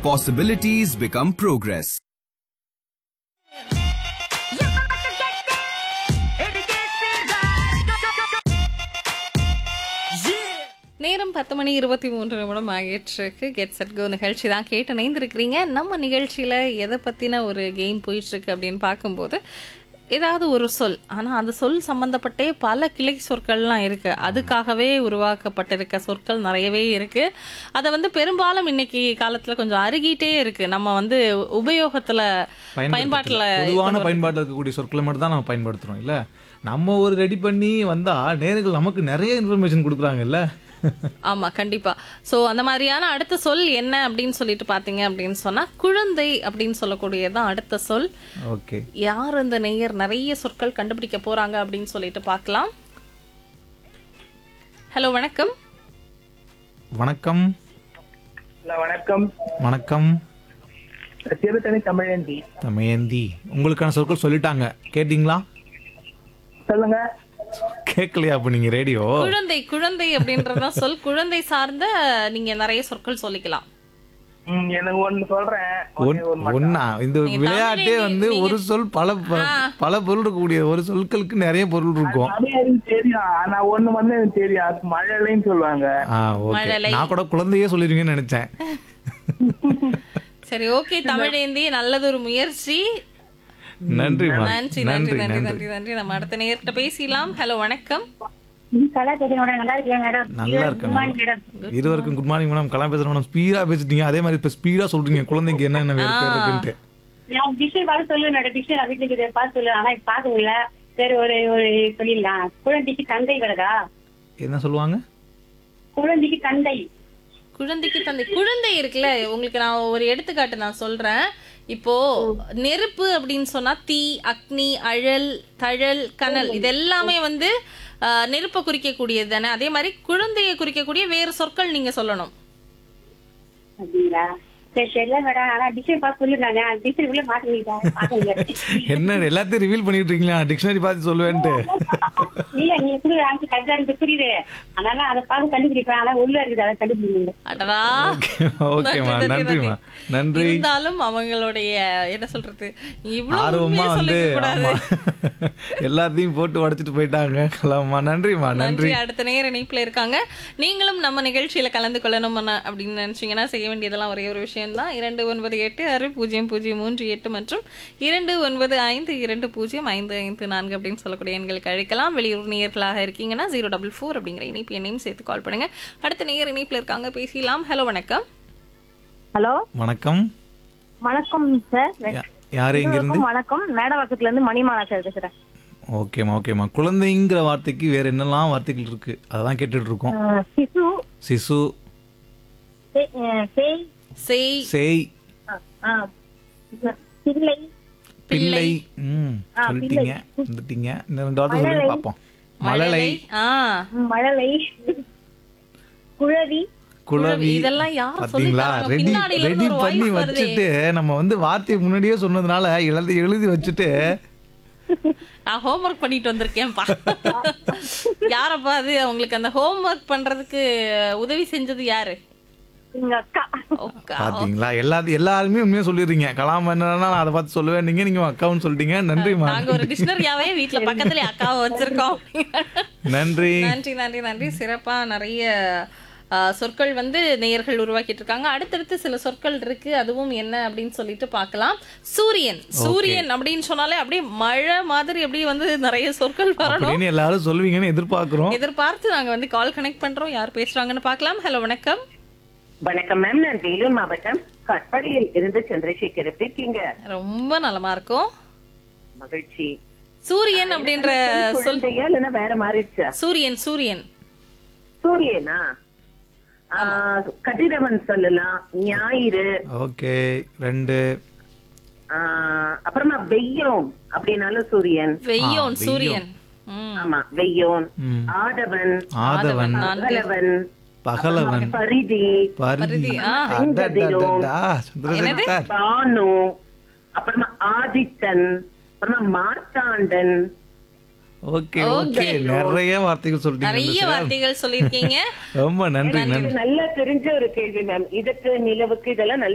Possibilities become progress. நேரம் பத்து மணி இருபத்தி மூன்று நிமிடம் ஆகிட்டுருக்கு கெட் செட் கோ நிகழ்ச்சி தான் கேட்டு இணைந்திருக்கிறீங்க நம்ம நிகழ்ச்சியில் எதை பற்றின ஒரு கேம் போயிட்டுருக்கு அப்படின்னு பார்க்கும்போது ஏதாவது ஒரு சொல் ஆனால் அந்த சொல் சம்மந்தப்பட்டே பல கிளை சொற்கள்லாம் இருக்குது அதுக்காகவே உருவாக்கப்பட்டிருக்க சொற்கள் நிறையவே இருக்குது அதை வந்து பெரும்பாலும் இன்னைக்கு காலத்தில் கொஞ்சம் அருகிட்டே இருக்குது நம்ம வந்து உபயோகத்தில் பயன்பாட்டில் பொதுவான பயன்பாட்டில் இருக்கக்கூடிய சொற்களை மட்டும் தான் நம்ம பயன்படுத்துறோம் இல்ல நம்ம ஒரு ரெடி பண்ணி வந்தா நேர்கள் நமக்கு நிறைய இன்ஃபர்மேஷன் கொடுக்குறாங்கல்ல ஆமா கண்டிப்பா சோ அந்த மாதிரியான அடுத்த சொல் என்ன அப்படின்னு சொல்லிட்டு பாத்தீங்க அப்படின்னு சொன்னா குழந்தை அப்படின்னு சொல்லக்கூடியதான் அடுத்த சொல் ஓகே யார் இந்த நேயர் நிறைய சொற்கள் கண்டுபிடிக்க போறாங்க அப்படின்னு சொல்லிட்டு பார்க்கலாம் ஹலோ வணக்கம் வணக்கம் ஹலோ வணக்கம் வணக்கம் சிறுத்தனி தமிழந்தி தமயந்தி உங்களுக்கான சொற்கள் சொல்லிட்டாங்க கேட்டிங்களா சொல்லுங்க கேட்கலையா அப்ப நீங்க ரேடியோ குழந்தை குழந்தை அப்படின்றதான் சொல் குழந்தை சார்ந்த நீங்க நிறைய சொற்கள் சொல்லிக்கலாம் ம், எனக்கு ஒண்ணு சொல்றேன் ஒண்ணே ஒரு மட்டும். ஒன்னா இந்த நீங்க விளையாட்டே தமிழே வந்து நீங்க- ஒரு சொல் பல ப- பல பொருள் இருக்கக்கூடிய ஒரு சொற்களுக்கு நிறைய பொருள் இருக்கும் நிறைய எனக்கு தெரியும் ஆனா ஒண்ணு வந்து எனக்கு தெரியும் அது மழைலைன்னு சொல்லுவாங்க ஆ ஓகே மழலை. நான் கூட குழந்தையே சொல்லிருவீங்கன்னு நினைச்சேன் சரி ஓகே தமிழேந்தி நல்லதொரு முயற்சி நன்றிமா நன்றி நன்றி நன்றி நன்றி நன்றி நம்ம அடுத்த நேர்கிட்ட பேசலாம் ஹலோ வணக்கம் கலா தெரியும் மேடம் நல்லா இருக்கேன் மேடம் நல்லா இருக்கேன் குட் மார்னிங் மேடம் இருவருக்கும் குட் மார்னிங் மேடம் கலாம் பேசுறேன் மேடம் ஸ்பீடா பேசிட்டீங்க அதே மாதிரி இப்ப ஸ்பீடா சொல்றீங்க குழந்தைக்கு என்னென்ன வேறு பேர் இருக்குன்ட்டு நான் டிஷன் பார்த்து சொல்லுவேன் மேடம் டிஷன் வீட்டுக்கு இதை பார்த்து சொல்லுவேன் ஆனா இப்ப பார்க்க முடியல சரி ஒரு ஒரு சொல்லிடலாம் குழந்தைக்கு தந்தை வருதா என்ன சொல்லுவாங்க குழந்தைக்கு தந்தை குழந்தைக்கு தந்தை குழந்தை இருக்குல்ல உங்களுக்கு நான் ஒரு எடுத்துக்காட்டு நான் சொல்றேன் இப்போ நெருப்பு அப்படின்னு சொன்னா தீ அக்னி அழல் தழல் கனல் இது எல்லாமே வந்து ஆஹ், நெருப்பை குறிக்கக்கூடியது தானே அதே மாதிரி குழந்தையை குறிக்கக்கூடிய வேறு சொற்கள் நீங்க சொல்லணும் அப்படிங்களா சரி தெரியல மேடம் ஆனா டிஷன் பார்த்து சொல்லிருந்தாங்க டிஷன் உள்ள மாட்டேங்கிட்டேன் பார்க்க முடியாது என்ன எல்லாத்தையும் ரிவீல் பண்ணிட்டு இருக்கீங்களா டிக்ஷனரி பார்த்து சொல்லுவேன்ட்டு இல்ல நீங்க கூட ஆன்சர் கரெக்டா இருக்கு புரியுது அதனால அதை பார்த்து கண்டுபிடிப்பேன் ஆனா உள்ள இருக்குது அதை கண்டுபிடிங்க அடடா ஓகேம்மா நன்றி, நன்றிம்மா நன்றி இருந்தாலும் அவங்களுடைய என்ன சொல்றது இவ்வளவு ஆர்வமா உண்மையா வந்து சொல்லிக்க கூடாது ஆமா எல்லாத்தையும் போட்டு உடைச்சிட்டு போயிட்டாங்க கலாமா நன்றிம்மா நன்றி நன்றி அடுத்த நேர இணைப்புல இருக்காங்க நீங்களும் நம்ம நிகழ்ச்சியில கலந்து கொள்ளணும் அப்படின்னு நினைச்சீங்கன்னா செய்ய வேண்டியதெல்லாம் ஒரே ஒரு விஷயம் தான் இரண்டு ஒன்பது எட்டு ஆறு பூஜ்ஜியம் பூஜ்ஜியம் மூன்று எட்டு மற்றும் இரண்டு ஒன்பது ஐந்து இரண்டு பூஜ்ஜியம் ஐந்து ஐந்து நான்கு அப்படின்னு சொல்லக்கூடிய எண்களுக்கு அழைக்கலாம் வெளியூர் நேயர்களாக இருக்கீங்கன்னா ஜீரோ டபுள் ஃபோர் அப்படிங்கிற இணைப்பு எண்ணையும் சேர்த்து கால் பண்ணுங்க அடுத்த நேயர் இணைப்புல இருக்காங்க பேசலாம் ஹலோ வணக்கம் ஹலோ வணக்கம் வணக்கம் சார் யா- யாரு இங்க இருந்து வணக்கம் மேடவாக்கத்துல இருந்து மணிமாலா சார் பேசுறேன் ஓகேம்மா ஓகேம்மா குழந்தைங்கிற வார்த்தைக்கு வேற என்னெல்லாம் வார்த்தைகள் இருக்கு அதெல்லாம் கேட்டுட்டு இருக்கோம் சிசு சிசு சேய் செய் சேய் பிள்ளை பிள்ளை ம் சொல்லிட்டீங்க வந்துட்டீங்க இந்த ரெண்டு வார்த்தை சொல்லி பார்ப்போம் மழலை ஆ மழலை குழவி குளவி இதெல்லாம் யார் பாத்தீங்களா சொல்லித் தராங்க? ரெடி பின்னாடியில ரெடி இருந்து ஒரு பண்ணி voice வருதே. வச்சுட்டு நம்ம வந்து வார்த்தையை முன்னாடியே சொன்னதுனால எழுதி எழுதி வச்சுட்டு நான் ஹோம்ஒர்க் பண்ணிட்டு வந்திருக்கேன்ப்பா யாரப்பா அது அவங்களுக்கு அந்த ஹோம்ஒர்க் பண்றதுக்கு உதவி செஞ்சது யாரு எங்க அக்கா ஓகே. பாத்தீங்களா எல்லாத்தையும் எல்லாருமே உண்மையா சொல்லிடுறீங்க கலாம் என்னன்னா நான் அதை பார்த்து சொல்லுவேன் நீங்க நீங்க அக்காவும் சொல்லிட்டீங்க நன்றிமா நாங்க ஒரு டிக்ஷனரியாவே வீட்ல பக்கத்துல அக்காவை வச்சிருக்கோம் நன்றி நன்றி நன்றி நன்றி சிறப்பா நிறைய ஆ, சொற்கள் வந்து நேயர்கள் உருவாக்கிட்டு இருக்காங்க அடுத்தடுத்து சில சொற்கள் இருக்கு அதுவும் என்ன அப்படின்னு சொல்லிட்டு பார்க்கலாம் சூரியன் சூரியன் அப்படின்னு சொன்னாலே அப்படியே மழை மாதிரி அப்படியே வந்து நிறைய சொற்கள் வரணும் அப்படின்னு எல்லாரும் சொல்லுவீங்கன்னு எதிர்பார்க்கிறோம் எதிர்பார்த்து நாங்க வந்து கால் கனெக்ட் பண்றோம் யார் பேசுறாங்கன்னு பார்க்கலாம் ஹலோ வணக்கம் வணக்கம் மேம் நான் வேலூர் மாவட்டம் கட்பாடியில் இருந்து சந்திரசேகர் எப்படி இருக்கீங்க ரொம்ப நலமா இருக்கும் மகிழ்ச்சி சூரியன் அப்படின்ற சொல் குழந்தையா இல்லைன்னா வேற மாறிடுச்சா சூரியன் சூரியன் சூரியனா ஆ, கதிரவன் சொல்லலாம் ஞாயிறு ஓகே ரெண்டு ஆ, அப்புறமா வெய்யோன் அப்படின்னாலும் சூரியன் வெய்யோன் ஆ, சூரியன் ம். ஆமா வெய்யோன் ம். ஆடவன் ஆதவன் நான்கு. பகலவன் பகலவன் பரிதி பருதி பருதி, ஆ. அடடடடா, சந்திரசேகர் பானு அப்புறமா ஆதித்தன் அப்புறமா மார்த்தாண்டன் ஓகே ஓகே நிறைய வார்த்தைகள் சொல்லிட்டீங்க நிறைய சார். வார்த்தைகள் சொல்லியிருக்கீங்க ரொம்ப நன்றி நன்றி இது நல்லா தெரிஞ்ச ஒரு கேள்வி மேம் இதுக்கு நிலவுக்கு இதெல்லாம் நல்ல